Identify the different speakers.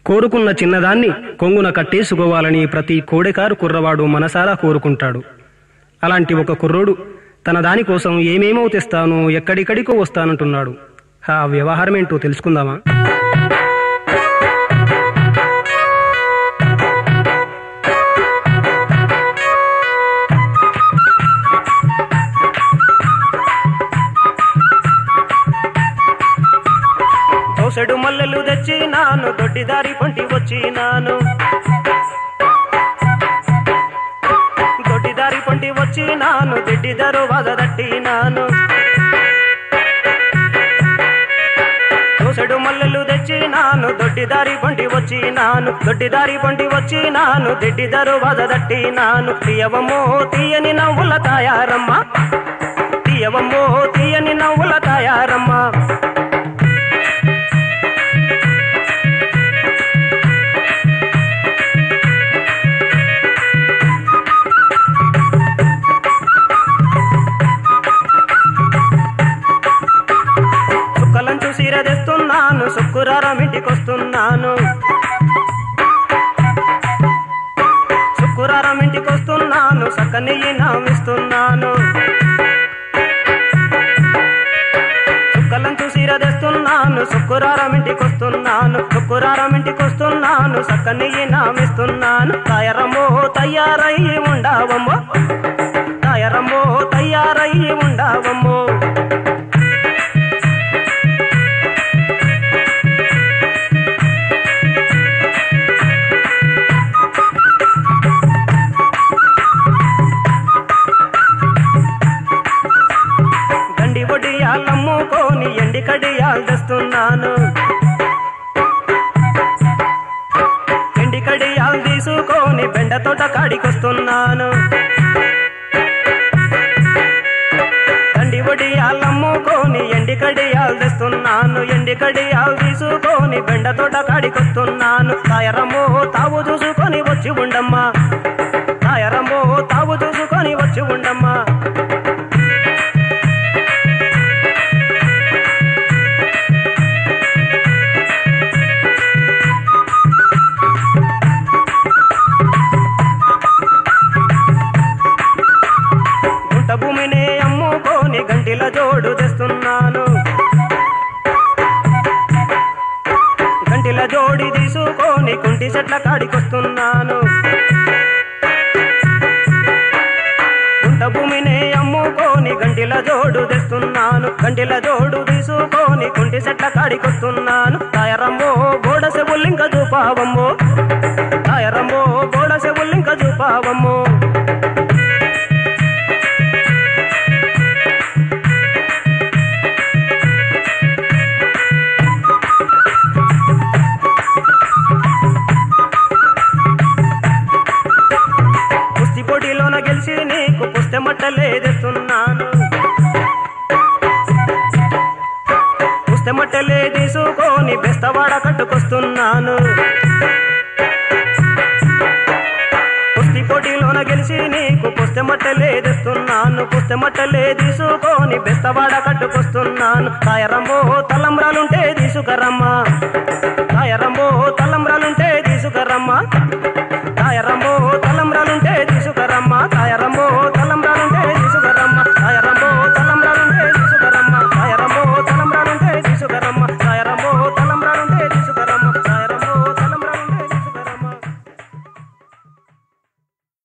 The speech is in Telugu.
Speaker 1: కోరుకున్న చిన్నదాన్ని కొంగున కట్టేసుకోవాలని ప్రతి కోడెకారు కుర్రవాడు మనసారా కోరుకుంటాడు అలాంటి ఒక కుర్రోడు తన దానికోసం ఏమేమో తెస్తాను ఎక్కడికడికో వస్తానంటున్నాడు ఆ వ్యవహారమేంటో తెలుసుకుందామా
Speaker 2: దోసెడు మల్లెలు తెచ్చినాను దొడ్డిదారి పొంటి వచ్చినాను దొడ్డిదారి పొంటి వచ్చినాను దిడ్డిదారు వద దట్టినాను దోసెడు మల్లెలు తెచ్చినాను దొడ్డిదారి పొంటి వచ్చినాను దొడ్డిదారి పొంటి వచ్చినాను దిడ్డిదారు వద దట్టినాను తీయవమో తీయని నవ్వుల తాయారమ్మ తీయవమో తీయని నవ్వుల తాయారమ్మ చుక్కలంచు సీర తెస్తున్నాను శుక్రారం ఇంటికొస్తున్నాను శుక్రారం ఇంటికొస్తున్నాను సక్కనెయ్యి నామిస్తున్నాను చుక్కలంచు సీర తెస్తున్నాను శుక్రారం ఇంటికొస్తున్నాను శుక్రారం ఇంటికొస్తున్నాను సక్కనెయ్యి నామిస్తున్నాను తయారమ్మో తయారయ్యి ఉండవమ్మో తయారమ్మో తయారయ్యి ఉండవమ్మో గండి వడియాలమ్ముకోని ఎండి కడియాలు తెస్తున్నాను ఎండి కడియాలు తీసుకొని బెండ తోట కాడికొస్తున్నాను గండి వడియాలమ్ముకోని ఎండి కడియాలు తెస్తున్నాను ఎండి కడియాలు తీసుకొని బెండ తోట కాడికొస్తున్నాను తాయరమ్మో తావు చూసుకొని వచ్చి ఉండమ్మా తాయరమ్మో తావు చూసుకొని వచ్చి ఉండమ్మా గుంట భూమిని అమ్ముకొని గంటిల జోడు తెస్తున్నాను గంటిల జోడి తీసుకొని కుంటి చెట్ల కాడికొస్తున్నాను గుంట భూమిని అమ్ముకొని గంటిల జోడు తెస్తున్నాను గంటిల జోడు తీసుకొని కుంటి చెట్ల కాడికొస్తున్నాను తాయరమ్మో గోడ సెవుల్లింక చూపావమ్మో తాయరమ్మో గోడ సెవుల్లింక చూపావమ్మో కుస్తీ పోటీలోన గెలిచి నీకు పుస్తె మట్టలేదిస్తున్నాను పుస్తె మట్టలే తీసుకొని బెస్తవాడ కట్టుకొస్తున్నాను కుస్తీ పోటీలోన గెలిచి నీకు పుస్తె మట్టలేదిస్తున్నాను పుస్తె మట్టలే తీసుకొని బెస్తవాడ కట్టుకొస్తున్నాను తాయరమ్మో తలంబ్రాలుంటే తీసుకరమ్మా తాయరమ్మో తల